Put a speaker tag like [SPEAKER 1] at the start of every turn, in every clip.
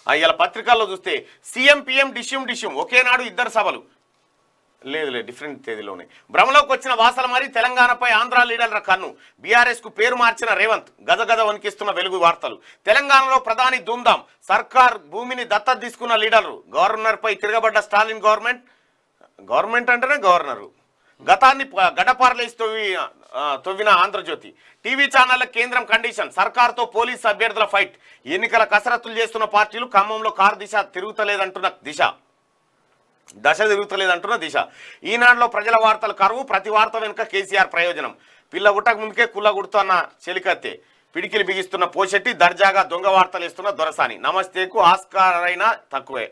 [SPEAKER 1] ఇలా పత్రికల్లో చూస్తే సీఎం పిఎం డిష్యూమ్ డిష్యూమ్ ఒకేనాడు ఇద్దరు సభలు లేదు లేదు డిఫరెంట్ తేదీలోనే భ్రమలోకి వచ్చిన వాసల మరి తెలంగాణపై ఆంధ్ర లీడర్ల కన్ను బీఆర్ఎస్ కు పేరు మార్చిన రేవంత్ గజగజ వణికిస్తున్న వెలుగు వార్తలు తెలంగాణలో ప్రధాని ధూమ్ధాం సర్కార్ భూమిని దత్తత తీసుకున్న లీడర్లు గవర్నర్ పై తిరగబడ్డ స్టాలిన్ గవర్నమెంట్ గవర్నమెంట్ అంటేనే గవర్నరు గతాన్ని ప- గడపారలేసి తొవ్వి ఆ, తొవ్విన ఆంధ్రజ్యోతి టీవీ ఛానళ్ల కేంద్రం కండిషన్ సర్కార్తో పోలీస్ అభ్యర్థుల ఫైట్ ఎన్నికల కసరత్తులు చేస్తున్న పార్టీలు ఖమ్మంలో కారు దిశ తిరుగుతలేదంటున్న దిశ దశ తిరుగుతలేదంటున్న దిశ ఈనాడులో ప్రజల వార్తలు కరువు ప్రతి వార్త వెనుక కేసీఆర్ ప్రయోజనం పిల్ల గుట్టక ముందుకే కుల్ల గుడుతున్న చెలికత్తే పిడికిలు బిగిస్తున్న పోషెట్టి దర్జాగా దొంగ వార్తలు ఇస్తున్న దొరసాని నమస్తేకు ఆస్కార్ అయినా తక్కువే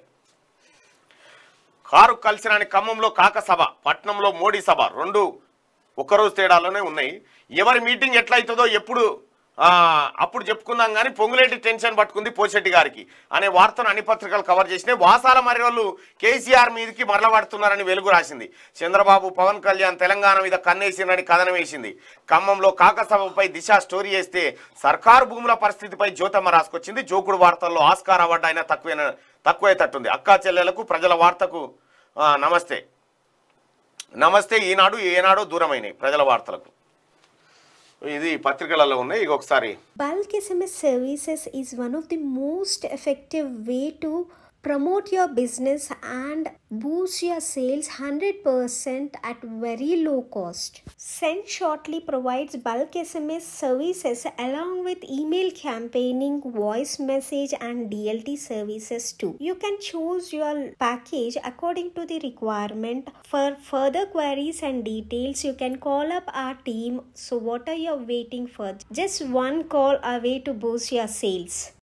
[SPEAKER 1] కారు కలిసిరాని ఖమ్మంలో కాక సభ పట్నంలో మోడీ సభ రెండు ఒకరోజు తేడాలోనే ఉన్నాయి ఎవరి మీటింగ్ ఎట్లయితుందో ఎప్పుడు ఆ, అప్పుడు చెప్పుకుందాం కానీ పొంగులేటి టెన్షన్ పట్టుకుంది పోషెట్టి గారికి అనే వార్తను అన్ని పత్రికలు కవర్ చేసినాయి వాసాల మరి వాళ్ళు కేసీఆర్ మీదకి మరలబడుతున్నారని వెలుగు రాసింది చంద్రబాబు పవన్ కళ్యాణ్ తెలంగాణ మీద కన్నేసిందని కథనం వేసింది ఖమ్మంలో కాక సభపై దిశ స్టోరీ వేస్తే సర్కారు భూముల పరిస్థితిపై జ్యోతమ్మ రాసుకొచ్చింది జోకుడు వార్తల్లో ఆస్కార్ అవార్డు అయినా తక్కువే తక్కువే తట్టుంది అక్కా చెల్లెలకు ప్రజల వార్తకు ఆ, నమస్తే నమస్తే ఈనాడు ఏనాడు దూరమైనాయి ప్రజల వార్తలకు ఇది పత్రికలలో ఉన్నాయి ఇక ఒకసారి
[SPEAKER 2] Bulk SMS services is one of the most effective way to promote your business and boost your sales 100% at very low cost. Send Shortly provides bulk SMS services along with email campaigning, voice message and DLT services too. You can choose your package according to the requirement. For further queries and details, you can call up our team. So what are you waiting for? Just one call away to boost your sales.